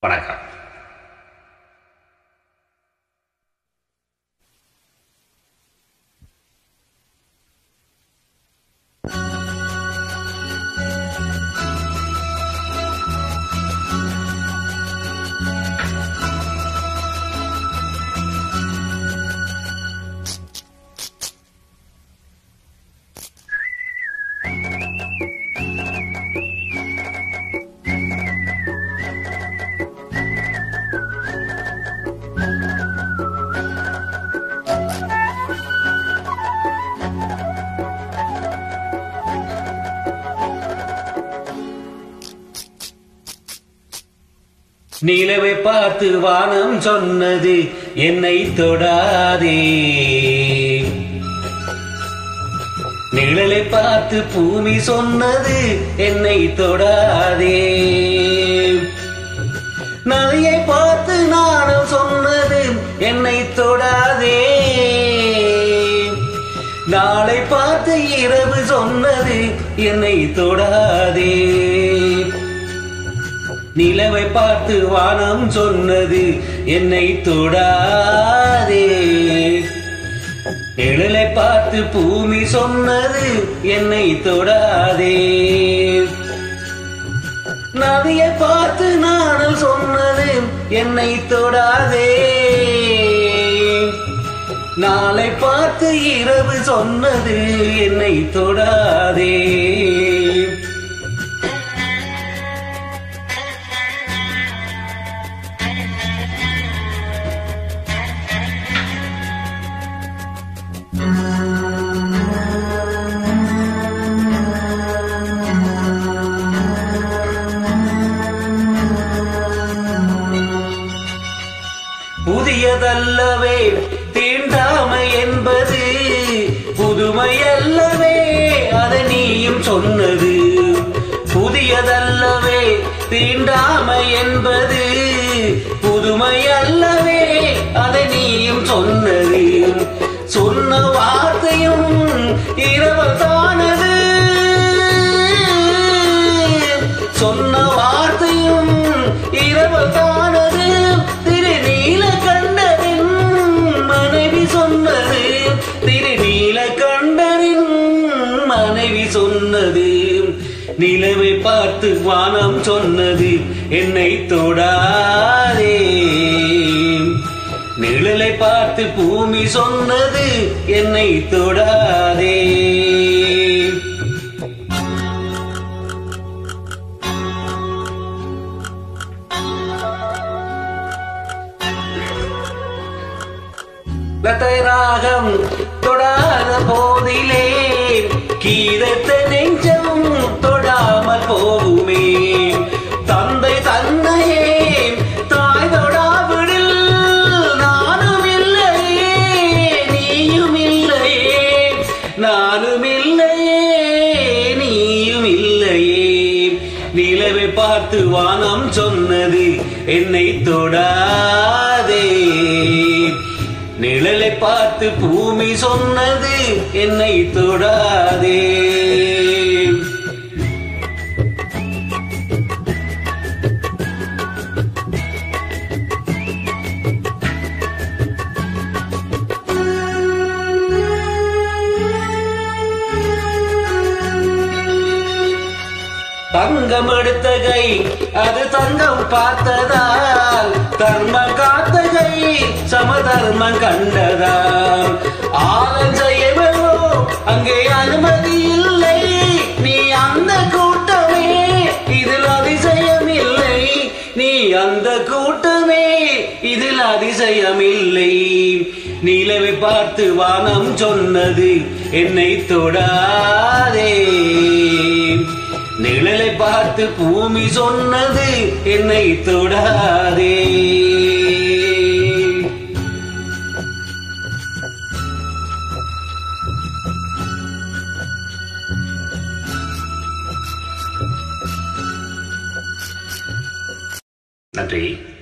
வணக்கம் நிலவை பார்த்து வானம் சொன்னது என்னை தொடாதே நிழலை பார்த்து பூமி சொன்னது என்னை தொடாதே நதியை பார்த்து நாணம் சொன்னது என்னை தொடாதே நாளை பார்த்து இரவு சொன்னது என்னை தொடாதே நிலவை பார்த்து வானம் சொன்னது என்னை தொடாதே நிழலை பார்த்து பூமி சொன்னது என்னை தொடாதே நதியை பார்த்து நாணல் சொன்னது என்னை தொடாதே நாளை பார்த்து இரவு சொன்னது என்னை தொடாதே புதியதல்லவே தீண்டாமை என்பது புதுமையல்லவே அதை நீயும் சொன்னது புதியதல்லவே தீண்டாமை என்பது புதுமையல்லவே அதை நீயும் சொன்னது சொன்ன வார்த்தையும் இரவல்தானது சொன்ன வார்த்தையும் இரவல்தானது திருநீல கண்டரின் மனைவி சொன்னது திருநீல கண்டரின் மனைவி சொன்னது நிலவை பார்த்து வானம் சொன்னது என்னை தொடாதே நிழலை பார்த்து பூமி சொன்னது என்னை தொடாதே லத்தை ராகம் தொடாத போதிலே கீதத்தை நெஞ்சம் தொடாமல் போகுமே தந்தை தன்னையே தாய் தொடாவிடில் நானும் இல்லையே நீயும் இல்லையே நானும் இல்லையே நீயும் இல்லையே நிலவை பார்த்து வானம் சொன்னது என்னை தொடாதே நிழலை பார்த்து பூமி சொன்னது என்னை தொடாதே தங்கம் எடுத்த கை அது தங்கம் பார்த்ததால் தர்மம் காத்த கை சமதர்மம் கண்டதால் ஆலம் செய்யவோ அங்கே அனுமதி இல்லை நீ அந்த கூட்டமே இதில் அதிசயம் இல்லை நீ அந்த கூட்டமே இதில் அதிசயம் இல்லை நிலவை பார்த்து வானம் சொன்னது என்னை தொடாதே நிழலை பார்த்து பூமி சொன்னது என்னை தொடாதே நன்றி